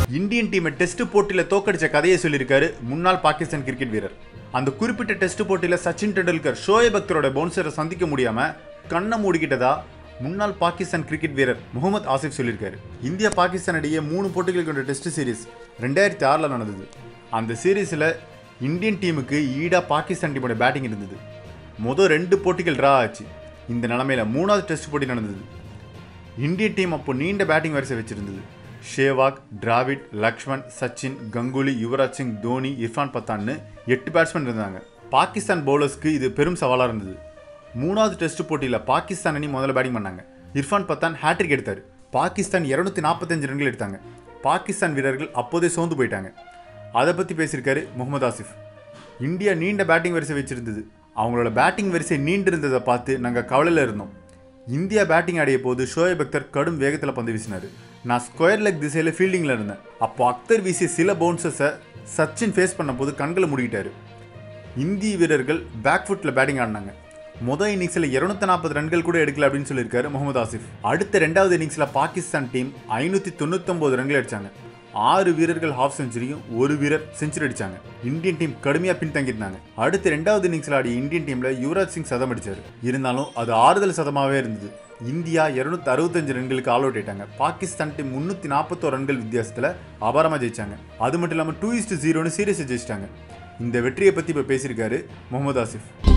Indian டீமை test போட்டியில் தோக்கடிச்ச கதையை சொல்லியிருக்காரு முன்னாள் பாகிஸ்தான் கிரிக்கெட் வீரர் அந்த குறிப்பிட்ட டெஸ்ட் போட்டியில் சச்சின் டெண்டுல்கர் ஷோயப் அக்தரோட பவுன்சரை சந்திக்க முடியாம கண்ணை மூடிக்கிட்டதா முன்னாள் பாகிஸ்தான் கிரிக்கெட் வீரர் முகமது ஆசிப் சொல்லியிருக்காரு இந்தியா பாகிஸ்தான் இடையே மூணு போட்டிகள் கொண்ட டெஸ்ட் சீரிஸ் ரெண்டாயிரத்தி ஆறில் நடந்தது அந்த சீரீஸில் இந்தியன் டீமுக்கு ஈடா பாகிஸ்தான் டீமோட பேட்டிங் இருந்தது மொதல் ரெண்டு போட்டிகள் ட்ரா ஆச்சு இந்த நிலமையில மூணாவது டெஸ்ட் போட்டி நடந்தது இந்தியன் டீம் அப்போ நீண்ட பேட்டிங் வரிசை வச்சிருந்தது ஷேவாக் டிராவிட் லக்ஷ்மண் சச்சின் கங்குலி யுவராஜ் சிங் தோனி இர்ஃபான் பத்தான்னு எட்டு பேட்ஸ்மேன் இருந்தாங்க பாகிஸ்தான் பவுலர்ஸ்க்கு இது பெரும் சவாலாக இருந்தது மூணாவது டெஸ்ட் போட்டியில் பாகிஸ்தான் அணி முதல்ல பேட்டிங் பண்ணாங்க இர்ஃபான் பத்தான் ஹேட்ரிக் எடுத்தார் பாகிஸ்தான் இரநூத்தி நாற்பத்தஞ்சு ரன்கள் எடுத்தாங்க பாகிஸ்தான் வீரர்கள் அப்போதே சோர்ந்து போயிட்டாங்க அதை பற்றி பேசியிருக்காரு முகமது ஆசிஃப் இந்தியா நீண்ட பேட்டிங் வரிசை வச்சிருந்தது அவங்களோட பேட்டிங் வரிசை நீண்டிருந்ததை பார்த்து நாங்கள் கவலையில் இருந்தோம் இந்தியா பேட்டிங் ஆடிய போது ஷோயப் அக்தர் கடும் வேகத்தில் பந்து வீசினார் நான் ஸ்கொயர் லெக் திசையில் ஃபீல்டிங்கில் இருந்தேன் அப்போ அக்தர் வீசிய சில பவுன்சஸை சச்சின் ஃபேஸ் பண்ணும்போது கண்களை மூடிக்கிட்டாரு இந்திய வீரர்கள் பேக் ஃபுட்டில் பேட்டிங் ஆடினாங்க மொதல் இன்னிங்ஸில் இருநூத்தி நாற்பது ரன்கள் கூட எடுக்கல அப்படின்னு சொல்லியிருக்காரு முகமது ஆசிஃப் அடுத்த ரெண்டாவது இன்னிங்ஸில் பாகிஸ்தான் டீம் ஐநூற்றி தொண்ணூத்தொம்பது ரன்கள் அடிச்சாங்க ஆறு வீரர்கள் ஹாஃப் செஞ்சுரியும் ஒரு வீரர் செஞ்சுரி அடிச்சாங்க இந்தியன் டீம் கடுமையாக பின்தங்கியிருந்தாங்க அடுத்து ரெண்டாவது இன்னிங்ஸில் ஆடிய இந்தியன் டீமில் யுவராஜ் சிங் சதம் அடிச்சார் இருந்தாலும் அது ஆறுதல் சதமாகவே இருந்தது இந்தியா இருநூத்தி அறுபத்தஞ்சு ரன்களுக்கு ஆல் அவுட் ஆயிட்டாங்க பாகிஸ்தான் டீம் முந்நூற்றி நாற்பத்தோரு ரன்கள் வித்தியாசத்தில் அபாரமாக ஜெயிச்சாங்க அது மட்டும் இல்லாமல் டூ இஸ்ட் ஜீரோன்னு சீரியஸை ஜெயிச்சிட்டாங்க இந்த வெற்றியை பற்றி இப்போ பேசியிருக்காரு முகமது ஆசிஃப்